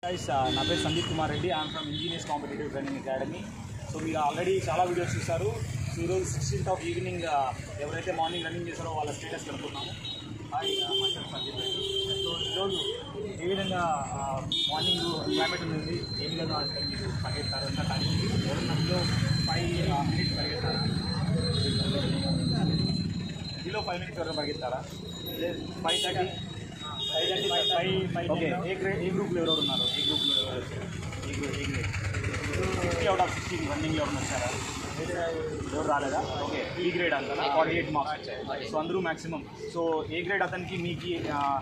Guys నా పేరు Sandeep Kumar Reddy I'm from Engineers Competitive Training Academy so మీరు ఆల్రెడీ చాలా వీడియోస్ చూసారు సో ఈరోజు సిక్స్టీన్త్ ఆఫ్ ఈవినింగ్ ఎవరైతే మార్నింగ్ రన్నింగ్ చేశారో వాళ్ళ స్టేటస్ కనుక్కున్నాము hi master Sandeep Reddy so ఈరోజు ఏ విధంగా మార్నింగ్ క్లైమేట్ ఉంది ఏ విధంగా అసలు మీరు పరిగెత్తారు ఎంత టైం ఎవరన్నా ఫైవ్ మినిట్స్ పరిగెత్తారా బిలో ఫైవ్ మినిట్స్ వరకు పరిగెత్తారా five thirty five thirty five five okay A grade A గ్రూప్లో ఎవరెవరు ఉన్నారు ఏ గ్రూప్లో ఎవరు వచ్చారు A group A grade fifty out of sixteen రన్నింగ్లో ఎవరు వచ్చారా ఎవరు రాలేదా ఓకే ఈ గ్రేడ్ అంతా ఫార్టీ ఎయిట్ మార్క్స్ వచ్చాయి సో అందరూ మ్యాక్సిమం సో ఏ గ్రేడ్ అతనికి మీకు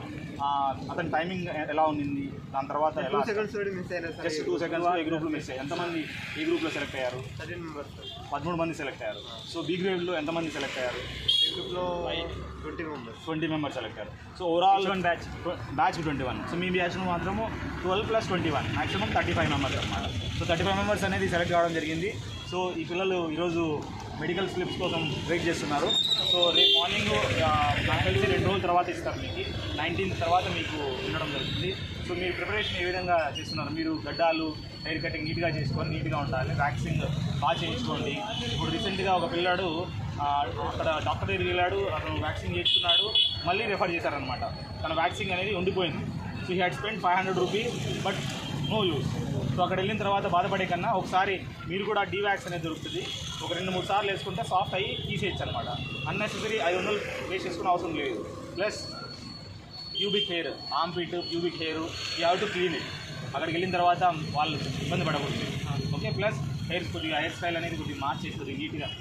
అతని టైమింగ్ ఎలా ఉండింది దాని తర్వాత ఎలా సెకండ్స్ కూడా మిస్ అయినా sir just two seconds A గ్రూప్లో మిస్ అయ్యాయి ఎంతమంది ఏ గ్రూప్లో సెలెక్ట్ అయ్యారు థర్టీన్ మెంబర్స్ పదమూడు మంది సెలెక్ట్ అయ్యారు సో బీ గ్రేడ్లో ఎంతమంది సెలెక్ట్ అయ్యారు గ్రూప్లో twenty members twenty members select అయ్యారు so overall one batch batch twenty one so మీ బ్యాచ్లో మాత్రము twelve plus twenty one maximum thirty five members అనమాట సో థర్టీ ఫైవ్ మెంబర్స్ అనేది సెలెక్ట్ కావడం జరిగింది సో ఈ పిల్లలు ఈరోజు మెడికల్ స్లిప్స్ కోసం వెయిట్ చేస్తున్నారు సో రేపు మార్నింగ్ నాకు తెలిసి రెండు రోజుల తర్వాత ఇస్తారు మీకు నైన్టీన్త్ తర్వాత మీకు ఉండడం జరుగుతుంది సో మీరు ప్రిపరేషన్ ఏ విధంగా చేస్తున్నారు మీరు గడ్డాలు హెయిర్ కటింగ్ నీట్గా చేసుకొని నీట్గా ఉండాలి వ్యాక్సిన్ బాగా చేయించుకోండి ఇప్పుడు రీసెంట్గా ఒక పిల్లాడు ఆ, అక్కడ డాక్టర్ దగ్గరికి వెళ్ళాడు అతను వ్యాక్సిన్ చేయించుకున్నాడు మళ్ళీ రెఫర్ చేశారనమాట తన వ్యాక్సిన్ అనేది ఉండిపోయింది so he had spend five hundred rupee but no use so అక్కడ వెళ్ళిన తర్వాత బాధపడే కన్నా ఒకసారి మీరు కూడా డీవాక్స్ అనేది దొరుకుతుంది ఒక రెండు మూడు సార్లు వేసుకుంటే సాఫ్ట్ అయ్యి తీసేయచ్చు అనమాట అన్నెసెసరీ ఐదు వందలు వేస్ట్ చేసుకునే అవసరం లేదు plus pubic hair armpit pubic hair you have to clean it అక్కడికి వెళ్ళిన తర్వాత వాళ్ళు ఇబ్బంది పడకూడదు ఓకే ప్లస్ హెయిర్ కొద్దిగా హెయిర్ స్టైల్ అనేది కొద్దిగా మార్చేస్తుంది నీట్గా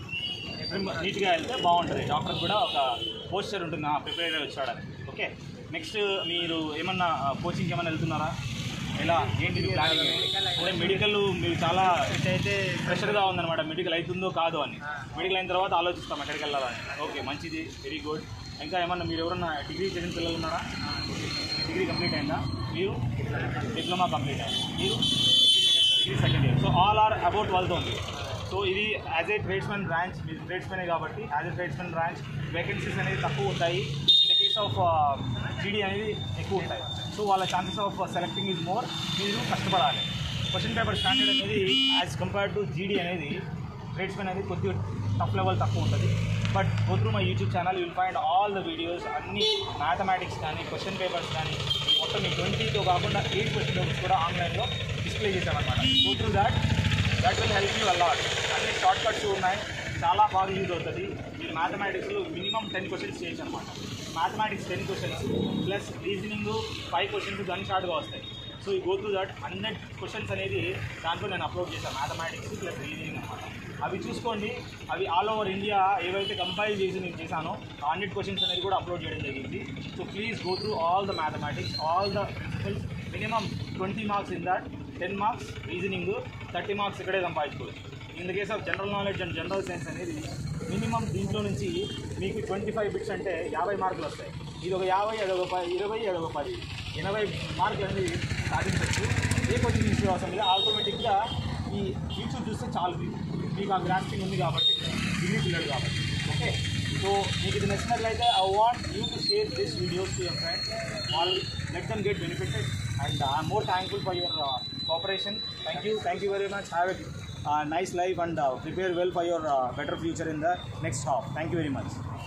నీట్గా వెళ్తే బాగుంటుంది డాక్టర్ కూడా ఒక పోస్చర్ ఉంటుంది ప్రిపేర్ అయ్యి వచ్చాడని ఓకే నెక్స్ట్ మీరు ఏమన్నా కోచింగ్కి ఏమన్నా వెళ్తున్నారా ఎలా ఏంటి మీ ప్లానింగ్ అంటే మెడికల్ మీరు చాలా అయితే ప్రెషర్గా ఉందన్నమాట మెడికల్ అవుతుందో కాదో అని మెడికల్ అయిన తర్వాత ఆలోచిస్తాం ఎక్కడికి వెళ్ళాలని ఓకే మంచిది వెరీ గుడ్ ఇంకా ఏమన్నా మీరు ఎవరన్నా డిగ్రీ చదివిన పిల్లలు ఉన్నారా డిగ్రీ కంప్లీట్ అయిందా మీరు డిప్లొమా కంప్లీట్ అయింది మీరు degree second year so all are about వాళ్ళతో ఉంది సో ఇది యాజ్ ఏ ట్రేడ్స్మెన్ బ్రాంచ్ మీరు ట్రేడ్స్మెనే కాబట్టి as a tradesmen branch vacancies అనేది తక్కువ ఉంటాయి ఇన్ ద కేస్ ఆఫ్ జీడీ అనేది ఎక్కువ ఉంటాయి సో వాళ్ళ chances of selecting is more మీరు కష్టపడాలి క్వశ్చన్ పేపర్ స్టాండర్డ్ అనేది యాజ్ కంపేర్డ్ టు జీడీ అనేది ట్రేడ్స్మెన్ అనేది కొద్దిగా టఫ్ లెవెల్ తక్కువ ఉంటుంది but go through my YouTube channel will find all the videos అన్ని మ్యాథమెటిక్స్ కానీ క్వశ్చన్ పేపర్స్ కానీ మొత్తం ఈ ట్వంటీతో కాకుండా ఎయిట్ క్వశ్చన్ పేపర్స్ కూడా ఆన్లైన్లో డిస్ప్లే చేశామన్నమాట go through that that will help you a lot అన్ని షార్ట్ కట్స్ ఉన్నాయి చాలా బాగా యూజ్ అవుతుంది మీరు మ్యాథమెటిక్స్లో మినిమం టెన్ క్వశ్చన్స్ చేయొచ్చు అనమాట mathematics ten questions plus reasoning five questions గన్ షార్ట్గా వస్తాయి సో ఈ go through that hundred questions అనేది దాంట్లో నేను అప్లోడ్ చేశాను మ్యాథమెటిక్స్ ప్లస్ రీజనింగ్ అనమాట అవి చూసుకోండి అవి ఆల్ ఓవర్ ఇండియా ఏవైతే కంపైల్ చేసి నేను చేశానో హండ్రెడ్ క్వశ్చన్స్ అనేది కూడా అప్లోడ్ చేయడం జరిగింది so please go through all the mathematics all the principles minimum twenty marks in that ten marks reasoning thirty marks ఇక్కడే సంపాదించుకోవచ్చు in the case of general knowledge and general science అనేది minimum దీంట్లో నుంచి మీకు twenty five bits అంటే యాభై మార్కులు వస్తాయి ఇది ఒక యాభై అదొక పది ఇరవై అదొక పది ఎనభై మార్కులు అనేది సాధించవచ్చు ఏ కోచింగ్ తీసుకో అవసరం లేదు ఆటోమేటిక్గా ఈ యూట్యూబ్ చూస్తే చాలు మీకు మీకు ఆ గ్రాస్పింగ్ ఉంది కాబట్టి డిగ్రీ పిల్లలు కాబట్టి ఓకే సో మీకు ఇది నచ్చినట్లయితే I want you to share this videos to your friends all let them get benefited and I'm more thankful for your cooperation thank you thank you very much have a nice life and uh, prepare well for your uh, better future in the next half. Thank you very much.